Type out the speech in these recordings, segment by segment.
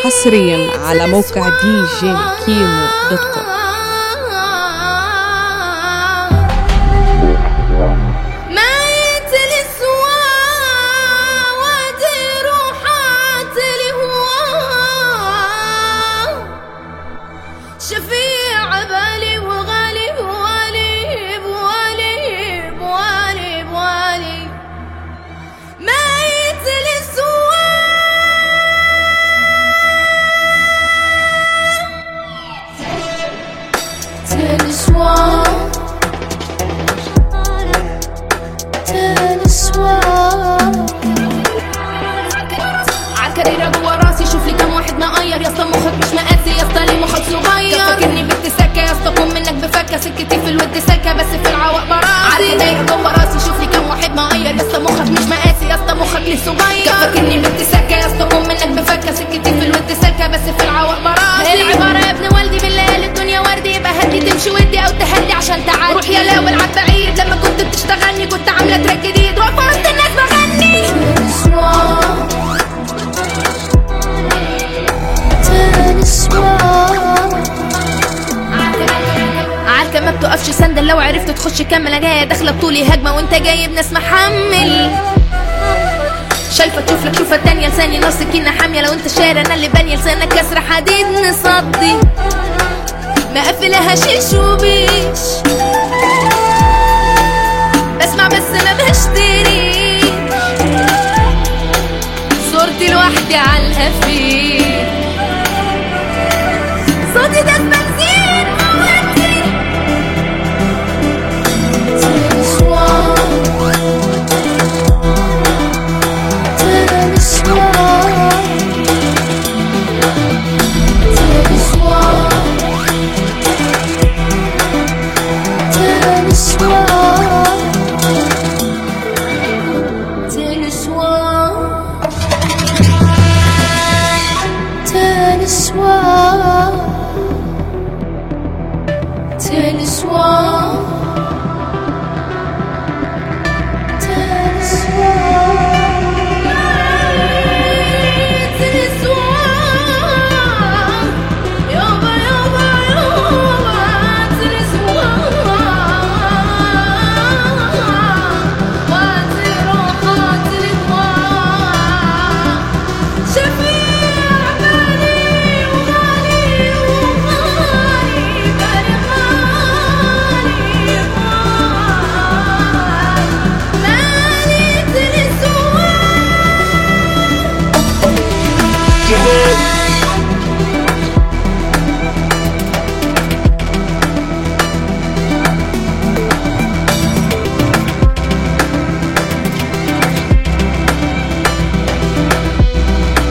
حصريا على موقع دي جي كيمو دوت كوم ميت الاسوا وادي روحات الهوا شفيع بالي وغالي بوالي بوالي بوالي بوالي ميت الاسوا تلسوا عالكريرة جوا راسي شوف لي كم واحد مقير يا اسطى مخك مش مقاسي يا اسطى ليه مخك صغير فاكرني بنت سكة يا اسطى كون منك بفكة سكتي في الود سكة بس في العواق براسي عالكريرة جوا راسي شوف لي كم واحد مقير يا اسطى مخك مش مقاسي يا اسطى مخك ليه صغير فاكرني بنت سكة يا اسطى كون منك بفكة سكتي في الود سكة بس في العواق براسي العبارة يا ابن والدي بالليل الدنيا وردي يبقى هدي تمشي ودي او تهدي عشان تعدي روح يا لاول عد بعيد لما كنت بتشتغلني كنت عاملة تراك جديد واقفة وسط الناس بغني عالكة ما بتقفش سندل لو عرفت تخش كمل جاية داخلة بطولي هجمة وانت جايب ناس محمل شايفة تشوف لك شوفة تانية لساني نار سكينة حامية لو انت شاري انا اللي بانية لسانك كسر حديد مصدي مقفلها شيش وبيش بسمع بس ما بشتري صورتي لوحدي على الهفير صوتي ده بنزين موتي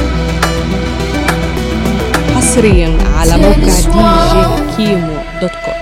حصريا على موقع دي جي كيمو دوت كوم